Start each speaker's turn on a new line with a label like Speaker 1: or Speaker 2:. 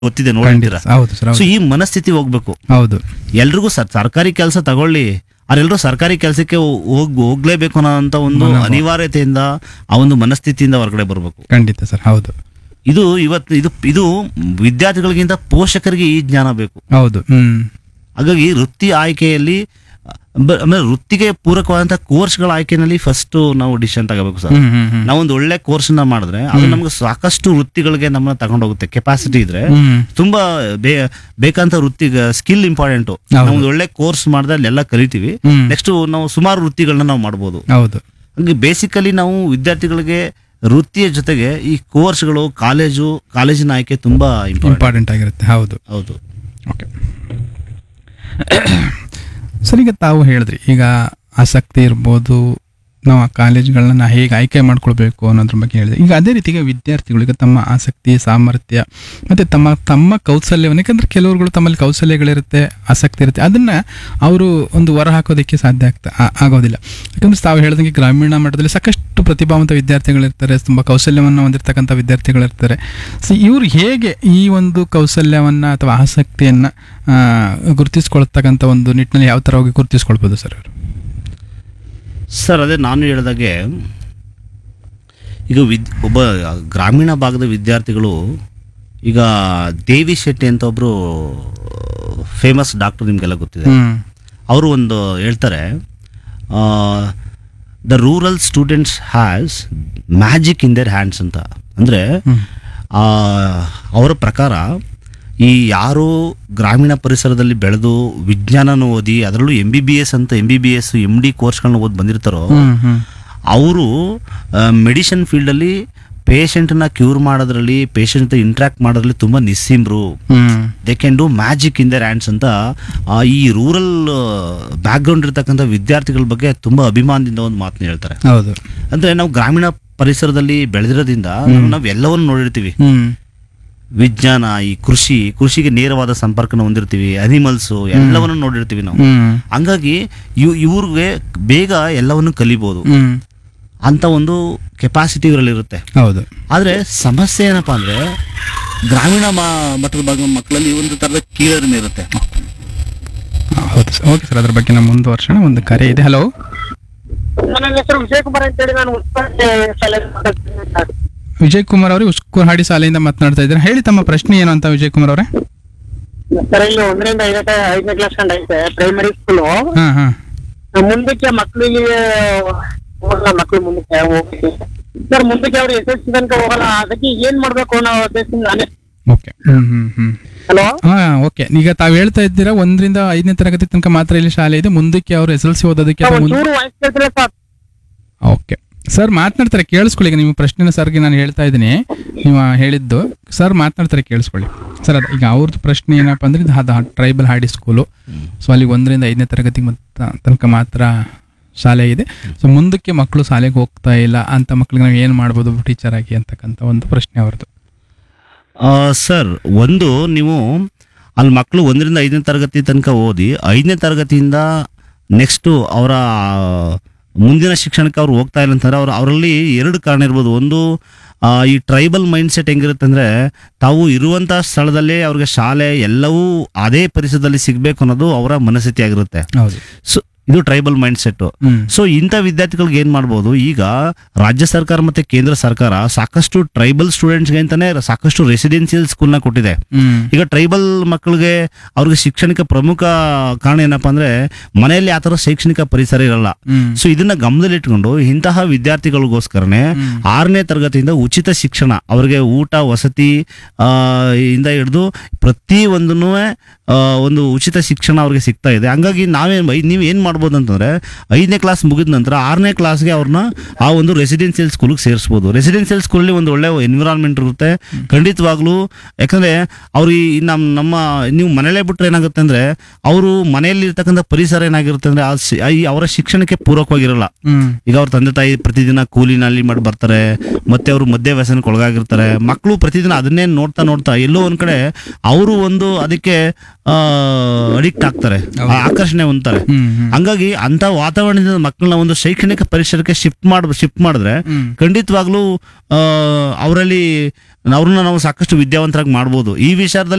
Speaker 1: ಗೊತ್ತಿದೆ ನೋಡಿದ್ದೀರಾ
Speaker 2: ಹೌದು ಸರ್
Speaker 1: ಸೊ
Speaker 2: ಹೌದು
Speaker 1: ಈ ಮನಸ್ಥಿತಿ ಹೋಗ್ಬೇಕು
Speaker 2: ಹೌದು
Speaker 1: ಎಲ್ರಿಗೂ ಸರ್ ಸರ್ಕಾರಿ ಕೆಲಸ ತಗೊಳ್ಳಿ ಅವರೆಲ್ಲರೂ ಸರ್ಕಾರಿ ಕೆಲಸಕ್ಕೆ ಹೋಗ್ ಹೋಗ್ಲೇಬೇಕು ಅನ್ನೋಂಥ ಒಂದು ಅನಿವಾರ್ಯತೆಯಿಂದ ಆ ಒಂದು ಮನಸ್ಥಿತಿಯಿಂದ ಹೊರಗಡೆ ಬರಬೇಕು
Speaker 2: ಖಂಡಿತ ಸರ್ ಹೌದು
Speaker 1: ಇದು ಇವತ್ತು ಇದು ಇದು ವಿದ್ಯಾರ್ಥಿಗಳಿಗಿಂತ ಪೋಷಕರಿಗೆ ಈ ಜ್ಞಾನ ಬೇಕು
Speaker 2: ಹೌದು ಹ್ಮ್
Speaker 1: ಹಾಗಾಗಿ ವೃತ್ತಿ ಆಯ್ಕೆಯಲ್ಲಿ ಬ- ಆಮೇಲೆ ವೃತ್ತಿಗೆ ಪೂರಕವಾದಂಥ ಕೋರ್ಸ್ಗಳ ಆಯ್ಕೆನಲ್ಲಿ ಫಸ್ಟ್ ನಾವು ಡಿಸಿಷನ್ ತಗೋಬೇಕು ಸರ್
Speaker 2: ಹ್ಮ್ ಹ್ಮ್ ಹ್ಮ್
Speaker 1: ನಾವೊಂದು ಒಳ್ಳೆ ಕೋರ್ಸ್ ನ ಮಾಡಿದ್ರೆ ಅದು ನಮ್ಗೆ ಸಾಕಷ್ಟು ವೃತ್ತಿಗಳಿಗೆ ನಮ್ಮನ್ನ ತಗೊಂಡೋಗುತ್ತೆ ಕೆಪಾಸಿಟಿ ಇದ್ರೆ
Speaker 2: ಹ್ಮ್
Speaker 1: ತುಂಬಾ ಬೇ ಬೇಕಂತ ವೃತ್ತಿ ಸ್ಕಿಲ್ ಇಂಪಾರ್ಟೆಂಟು
Speaker 2: ಹೌದು.
Speaker 1: ನಾವು ಒಂದು ಒಳ್ಳೆ ಕೋರ್ಸ್ ಮಾಡಿದ್ರೆ ಅಲ್ಲೆಲ್ಲ ಕಲಿತೀವಿ
Speaker 2: ಹ್ಮ್.
Speaker 1: ನೆಕ್ಸ್ಟ್ ನಾವು ಸುಮಾರು ವೃತ್ತಿಗಳನ್ನ ನಾವು ಮಾಡ್ಬೋದು
Speaker 2: ಹೌದು
Speaker 1: ಹಾಗೆ ಬೇಸಿಕಲಿ ನಾವು ವಿದ್ಯಾರ್ಥಿಗಳಿಗೆ ವೃತ್ತಿಯ ಜೊತೆಗೆ ಈ ಕೋರ್ಸ್ಗಳು ಕಾಲೇಜು ಕಾಲೇಜಿನ ಆಯ್ಕೆ ತುಂಬಾ ಇಂಪಾರ್ಟೆಂಟ್
Speaker 2: ಇಂಪಾರ್ಟೆಂಟ್ ಆಗಿರುತ್ತೆ ಹೌದು
Speaker 1: ಹೌದು
Speaker 2: ಓಕೆ ಸರ್ ಈಗ ತಾವು ಹೇಳಿದ್ರಿ ಈಗ ಆಸಕ್ತಿ ಇರ್ಬೋದು ನಾವು ಆ ಕಾಲೇಜ್ಗಳನ್ನ ಹೇಗೆ ಆಯ್ಕೆ ಮಾಡ್ಕೊಳ್ಬೇಕು ಅನ್ನೋದ್ರ ಬಗ್ಗೆ ಹೇಳಿದೆ ಈಗ ಅದೇ ರೀತಿಗೆ ವಿದ್ಯಾರ್ಥಿಗಳಿಗೆ ತಮ್ಮ ಆಸಕ್ತಿ ಸಾಮರ್ಥ್ಯ ಮತ್ತು ತಮ್ಮ ತಮ್ಮ ಕೌಶಲ್ಯವನ್ನು ಯಾಕಂದ್ರೆ ಕೆಲವ್ರುಗಳು ತಮ್ಮಲ್ಲಿ ಕೌಶಲ್ಯಗಳಿರುತ್ತೆ ಆಸಕ್ತಿ ಇರುತ್ತೆ ಅದನ್ನು ಅವರು ಒಂದು ಹೊರ ಹಾಕೋದಕ್ಕೆ ಸಾಧ್ಯ ಆಗ್ತಾ ಆ- ಆಗೋದಿಲ್ಲ ಯಾಕಂದ್ರೆ ತಾವು ಹೇಳ್ದಂಗೆ ಗ್ರಾಮೀಣ ಮಟ್ಟದಲ್ಲಿ ಸಾಕಷ್ಟು ಪ್ರತಿಭಾವಂತ ವಿದ್ಯಾರ್ಥಿಗಳಿರ್ತಾರೆ ತುಂಬ ಕೌಶಲ್ಯವನ್ನು ಹೊಂದಿರತಕ್ಕಂಥ ವಿದ್ಯಾರ್ಥಿಗಳಿರ್ತಾರೆ ಸೊ ಇವ್ರು ಹೇಗೆ ಈ ಒಂದು ಕೌಶಲ್ಯವನ್ನು ಅಥವಾ ಆಸಕ್ತಿಯನ್ನು ಗುರುತಿಸ್ಕೊಳ್ತಕ್ಕಂಥ ಒಂದು ನಿಟ್ಟಿನಲ್ಲಿ ಯಾವ ಥರ ಹೋಗಿ ಗುರುತಿಸ್ಕೊಳ್ಬೋದು ಸರ್ ಅವರು
Speaker 1: ಸರ್ ಅದೇ ನಾನು ಹೇಳಿದಾಗೆ ಈಗ ವಿದ್ ಒಬ್ಬ ಗ್ರಾಮೀಣ ಭಾಗದ ವಿದ್ಯಾರ್ಥಿಗಳು ಈಗ ದೇವಿ ಶೆಟ್ಟಿ ಅಂತ ಒಬ್ಬರು ಫೇಮಸ್ ಡಾಕ್ಟರ್ ನಿಮಗೆಲ್ಲ ಗೊತ್ತಿದೆ
Speaker 2: ಹ್ಮ್
Speaker 1: ಅವರು ಒಂದು ಹೇಳ್ತಾರೆ the rural students has magic in their hands ಅಂತ ಅಂದರೆ ಅವರ ಪ್ರಕಾರ ಈ ಯಾರು ಗ್ರಾಮೀಣ ಪರಿಸರದಲ್ಲಿ ಬೆಳೆದು ವಿಜ್ಞಾನನ ಓದಿ ಅದರಲ್ಲೂ ಎಂ ಬಿ ಬಿ ಎಸ್ ಅಂತ M B B S M D ಕೋರ್ಸ್ಗಳನ್ನ ಓದಿ ಬಂದಿರ್ತಾರೋ
Speaker 2: ಹ್ಮ್ ಹ್ಮ್
Speaker 1: ಅವರು ಮೆಡಿಸಿನ್ ಫೀಲ್ಡಲ್ಲಿ ಪೇಷಂಟ್ನ ಕ್ಯೂರ್ ಮಾಡೋದ್ರಲ್ಲಿ ಪೇಷಂಟ್ ಇಂಟ್ರಾಕ್ಟ್ ಮಾಡೋದ್ರಲ್ಲಿ ತುಂಬ ನಿಸ್ಸಿಮ್ರು
Speaker 2: ಹ್ಮ್
Speaker 1: they can do magic in their hands ಅಂತ ಆ, ಈ ರೂರಲ್ ಬ್ಯಾಕ್ಗ್ರೌಂಡ್ ಇರ್ತಕ್ಕಂಥ ವಿದ್ಯಾರ್ಥಿಗಳ ಬಗ್ಗೆ ತುಂಬ ಅಭಿಮಾನದಿಂದ ಒಂದು ಮಾತನ್ನ ಹೇಳ್ತಾರೆ
Speaker 2: ಹೌದು
Speaker 1: ಅಂದರೆ ನಾವು ಗ್ರಾಮೀಣ ಪರಿಸರದಲ್ಲಿ ಬೆಳೆದಿರೋದ್ರಿಂದ ನಾವು ಎಲ್ಲವನ್ನು ನೋಡಿರ್ತೀವಿ
Speaker 2: ಹ್ಮ್
Speaker 1: ವಿಜ್ಞಾನ ಈ ಕೃಷಿ ಕೃಷಿಗೆ ನೇರವಾದ ಸಂಪರ್ಕನ ಹೊಂದಿರ್ತೀವಿ ಅನಿಮಲ್ಸು ಎಲ್ಲವನ್ನು ನೋಡಿರ್ತೀವಿ ನಾವು
Speaker 2: ಹ್ಮ್
Speaker 1: ಹಂಗಾಗಿ ಇವ್ ಇವ್ರಿಗೆ ಬೇಗ ಎಲ್ಲವನ್ನು ಕಲಿಬೋದು
Speaker 2: ಹ್ಮ್
Speaker 1: ಅಂತ ಒಂದು ಕೆಪಾಸಿಟಿ ಇವರಲ್ಲಿರುತ್ತೆ
Speaker 2: ಹೌದು
Speaker 1: ಆದರೆ ಸಮಸ್ಯೆ ಏನಪ್ಪಾ ಅಂದರೆ ಗ್ರಾಮೀಣ ಮ- ಮಟ್ಟದ ಭಾಗ ಮಕ್ಕಳಲ್ಲಿ ಒಂದು ಥರದ ಕೀಳರಿಮೆ ಇರುತ್ತೆ
Speaker 2: ಹೌದು ಸರ್ ಓಕೆ ಸರ್ ಅದ್ರ ಬಗ್ಗೆ ನಾವು ಮುಂದುವರ್ಸೋಣ ಒಂದು ಕರೆ ಇದೆ ಹಲೋ
Speaker 3: ನನ್ನ ಹೆಸರು ವಿಜಯ್ ಕುಮಾರ್ ಅಂತೇಳಿ ನಾನು ಉತ್ಪನ್ನ ಶಾಲೆಯಲ್ಲಿ ಮಾತಾಡ್ತೀನಿ ಸರ್.
Speaker 2: ವಿಜಯ್ ಕುಮಾರ್ ಅವರು ಉಸ್ಕೂರ್ ಹಾಡಿ ಶಾಲೆಯಿಂದ ಮಾತನಾಡ್ತಾ ಇದ್ದಾರೆ ಹೇಳಿ ತಮ್ಮ ಪ್ರಶ್ನೆ ಏನು ಅಂತ ವಿಜಯ್ ಕುಮಾರ್ ಅವರೇ
Speaker 3: ಸರ್ ಇಲ್ಲಿ ಒಂದರಿಂದ ಐದನೇ ಐದನೇ ಕ್ಲಾಸ್ ಕಂಡ ಐತೆ ಪ್ರೈಮರಿ ಸ್ಕೂಲು
Speaker 2: ಹಾ ಹಾ
Speaker 3: ಮುಂದಕ್ಕೆ ಮಕ್ಕಳಿಗೆ ಹೋಗಲ್ಲ ಮಕ್ಕಳು ಮುಂದಕ್ಕೆ ಹೋಗ್ಬೇಕು ಸರ್ ಮುಂದಕ್ಕೆ ಅವ್ರು ಎಸ್ ಎಸ್ ತನಕ ಹೋಗಲ್ಲ ಅದಕ್ಕೆ ಏನ್ ಮಾಡ್ಬೇಕು ಅನ್ನೋ ಉದ್ದೇಶದಿಂದ ನಾನೇ
Speaker 2: ಓಕೆ ಹ್ಮ್ ಹ್ಮ್ ಹ್ಮ್
Speaker 3: ಹಲೋ
Speaker 2: ಹಾ ಓಕೆ ಈಗ ತಾವ್ ಹೇಳ್ತಾ ಇದ್ದೀರಾ ಒಂದರಿಂದ ಐದನೇ ತರಗತಿ ತನಕ ಮಾತ್ರ ಇಲ್ಲಿ ಶಾಲೆ ಇದೆ ಮುಂದಕ್ಕೆ ಅವ್ರು ಎಸ್ ಎಲ್ ಸಿ ಓದೋದಕ್ಕೆ ಅಥವಾ ಮುಂದೆ
Speaker 3: ಒಂಚೂರು ವಾಯ್ಸ್ ಕೇಳ್ತಿಲ್ಲ ಸರ್
Speaker 2: ಓಕೆ ಸರ್ ಮಾತನಾಡ್ತಾರೆ ಕೇಳಿಸ್ಕೊಳ್ಳಿ ಈಗ ನಿಮ್ಮ ಪ್ರಶ್ನೆನ ಸರ್ಗೆ ನಾನು ಹೇಳ್ತಾ ಇದ್ದೀನಿ ನೀವು ಹೇಳಿದ್ದು ಸರ್ ಮಾತನಾಡ್ತಾರೆ ಕೇಳಿಸ್ಕೊಳ್ಳಿ ಸರ್ ಅದು ಈಗ ಅವ್ರದ್ದು ಪ್ರಶ್ನೆ ಏನಪ್ಪ ಅಂದ್ರೆ ಇದು ಅದು ಟ್ರೈಬಲ್ ಹಾಡಿ ಸ್ಕೂಲು ಸೊ ಅಲ್ಲಿಗೆ ಒಂದರಿಂದ ಐದನೇ ತರಗತಿ ಮತ್ತ ತನಕ ಮಾತ್ರ ಶಾಲೆ ಇದೆ ಸೊ ಮುಂದಕ್ಕೆ ಮಕ್ಕಳು ಶಾಲೆಗೆ ಹೋಗ್ತಾ ಇಲ್ಲ ಅಂತ ಮಕ್ಳಿಗೆ ನಾವು ಏನು ಮಾಡ್ಬೋದು ಟೀಚರ್ ಆಗಿ ಅಂತಕ್ಕಂಥ ಒಂದು ಪ್ರಶ್ನೆ ಅವ್ರದ್ದು
Speaker 1: ಸರ್ ಒಂದು ನೀವು ಅಲ್ಲಿ ಮಕ್ಕಳು ಒಂದರಿಂದ ಐದನೇ ತರಗತಿ ತನಕ ಓದಿ ಐದನೇ ತರಗತಿಯಿಂದ ನೆಕ್ಸ್ಟು ಅವರ ಮುಂದಿನ ಶಿಕ್ಷಣಕ್ಕೆ ಅವ್ರು ಹೋಗ್ತಾ ಇಲ್ಲ ಅಂತಂದ್ರೆ ಅವ್ರು ಅವರಲ್ಲಿ ಎರಡು ಕಾರಣ ಇರ್ಬೋದು ಒಂದು ಆ, ಈ ಟ್ರೈಬಲ್ ಮೈಂಡ್ ಸೆಟ್ ಹೆಂಗಿರುತ್ತೆ ಅಂದರೆ ತಾವು ಇರುವಂಥ ಸ್ಥಳದಲ್ಲೇ ಅವ್ರಿಗೆ ಶಾಲೆ ಎಲ್ಲವೂ ಅದೇ ಪರಿಸರದಲ್ಲಿ ಸಿಗಬೇಕು ಅನ್ನೋದು ಅವರ ಮನಸ್ಥಿತಿ ಆಗಿರುತ್ತೆ
Speaker 2: ಹೌದು
Speaker 1: ಸೊ ಇದು ಟ್ರೈಬಲ್ ಮೈಂಡ್ ಸೆಟ್ಟು
Speaker 2: ಹ್ಮ್
Speaker 1: ಸೊ ಇಂಥ ವಿದ್ಯಾರ್ಥಿಗಳಿಗೆ ಏನು ಮಾಡ್ಬೋದು ಈಗ ರಾಜ್ಯ ಸರ್ಕಾರ ಮತ್ತೆ ಕೇಂದ್ರ ಸರ್ಕಾರ ಸಾಕಷ್ಟು ಟ್ರೈಬಲ್ ಸ್ಟೂಡೆಂಟ್ಸ್ಗೆ ಅಂತಾನೆ ಸಾಕಷ್ಟು ರೆಸಿಡೆನ್ಸಿಯಲ್ ಸ್ಕೂಲ್ನ ಕೊಟ್ಟಿದೆ
Speaker 2: ಹ್ಮ್
Speaker 1: ಈಗ ಟ್ರೈಬಲ್ ಮಕ್ಕಳಿಗೆ ಅವ್ರಿಗೆ ಶಿಕ್ಷಣಕ್ಕೆ ಪ್ರಮುಖ ಕಾರಣ ಏನಪ್ಪಾ ಅಂದ್ರೆ ಮನೆಯಲ್ಲಿ ಆ ಥರ ಶೈಕ್ಷಣಿಕ ಪರಿಸರ ಇರಲ್ಲ
Speaker 2: ಹ್ಮ್
Speaker 1: ಸೊ ಇದನ್ನ ಗಮನದಲ್ಲಿಟ್ಕೊಂಡು ಇಂತಹ ವಿದ್ಯಾರ್ಥಿಗಳಿಗೋಸ್ಕರನೇ ಆರನೇ ತರಗತಿಯಿಂದ ಉಚಿತ ಶಿಕ್ಷಣ ಅವ್ರಿಗೆ ಊಟ ವಸತಿ ಆ, ಇಂದ ಹಿಡಿದು ಪ್ರತಿ ಒಂದನ್ನು ಒಂದು ಉಚಿತ ಶಿಕ್ಷಣ ಅವ್ರಿಗೆ ಸಿಗ್ತಾ ಇದೆ ಹಂಗಾಗಿ ನಾವೇನ್ ನೀವು ಏನು ಮಾಡ್ಬೋದು ಅಂತಂದ್ರೆ ಐದನೇ ಕ್ಲಾಸ್ ಮುಗಿದ ನಂತರ ಆರನೇ ಕ್ಲಾಸ್ಗೆ ಅವ್ರನ್ನ ಆ ಒಂದು ರೆಸಿಡೆನ್ಸಿಯಲ್ ಸ್ಕೂಲ್ಗೆ ಸೇರಿಸ್ಬೋದು ರೆಸಿಡೆನ್ಸಿಯಲ್ ಸ್ಕೂಲಲ್ಲಿ ಒಂದು ಒಳ್ಳೆ ಎನ್ವಿರಾನ್ಮೆಂಟ್ ಇರುತ್ತೆ ಖಂಡಿತವಾಗ್ಲೂ ಯಾಕಂದ್ರೆ ಅವ್ರು ಈ ನಮ್ಮ ನಮ್ಮ ನೀವು ಮನೇಲೇ ಬಿಟ್ರೆ ಏನಾಗುತ್ತೆ ಅಂದ್ರೆ ಅವರು ಮನೆಯಲ್ಲಿ ಇರ್ತಕ್ಕಂಥ ಪರಿಸರ ಏನಾಗಿರುತ್ತೆ ಅಂದ್ರೆ ಆ ಶಿ- ಈ ಅವರ ಶಿಕ್ಷಣಕ್ಕೆ ಪೂರಕವಾಗಿರಲ್ಲ
Speaker 2: ಹ್ಮ್
Speaker 1: ಈಗ ಅವ್ರ ತಂದೆ ತಾಯಿ ಪ್ರತಿದಿನ ಕೂಲಿನಲ್ಲಿ ಮಾಡಿ ಬರ್ತಾರೆ ಮತ್ತೆ ಅವರು ಮದ್ಯ ವ್ಯಸನಕ್ಕೆ ಒಳಗಾಗಿರ್ತಾರೆ ಮಕ್ಕಳು ಪ್ರತಿದಿನ ಅದನ್ನೇ ನೋಡ್ತಾ ನೋಡ್ತಾ ಎಲ್ಲೋ ಒಂದ್ ಕಡೆ ಅವರು ಒಂದು ಅದಕ್ಕೆ ಅಡಿಕ್ಟ್ ಆಗ್ತಾರೆ ಆ ಆಕರ್ಷಣೆ ಹೊಂದ್ತಾರೆ
Speaker 2: ಹ್ಮ್ ಹ್ಮ್
Speaker 1: ಹಂಗಾಗಿ ಅಂತ ವಾತಾವರಣದಿಂದ ಮಕ್ಕಳನ್ನ ಒಂದು ಶೈಕ್ಷಣಿಕ ಪರಿಸರಕ್ಕೆ ಶಿಫ್ಟ್ ಮಾಡ್ ಶಿಫ್ಟ್ ಮಾಡಿದ್ರೆ
Speaker 2: ಹ್ಮ್
Speaker 1: ಖಂಡಿತವಾಗ್ಲೂ ಅವರಲ್ಲಿ ಅವ್ರನ್ನ ನಾವು ಸಾಕಷ್ಟು ವಿದ್ಯಾವಂತರಾಗಿ ಮಾಡ್ಬೋದು ಈ ವಿಚಾರದಲ್ಲಿ